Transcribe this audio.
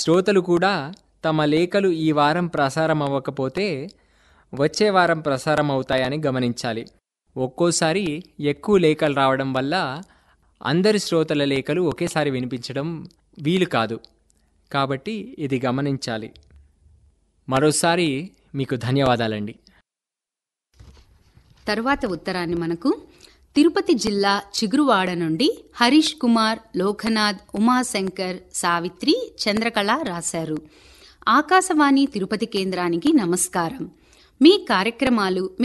శ్రోతలు కూడా తమ లేఖలు ఈ వారం ప్రసారం అవ్వకపోతే వచ్చే వారం ప్రసారం అవుతాయని గమనించాలి ఒక్కోసారి ఎక్కువ లేఖలు రావడం వల్ల అందరి శ్రోతల లేఖలు ఒకేసారి వినిపించడం వీలు కాదు కాబట్టి ఇది గమనించాలి మరోసారి మీకు ధన్యవాదాలండి తరువాత ఉత్తరాన్ని మనకు తిరుపతి జిల్లా చిగురువాడ నుండి హరీష్ కుమార్ లోకనాథ్ ఉమాశంకర్ సావిత్రి చంద్రకళ రాశారు ఆకాశవాణి తిరుపతి కేంద్రానికి నమస్కారం మీ కార్యక్రమాలు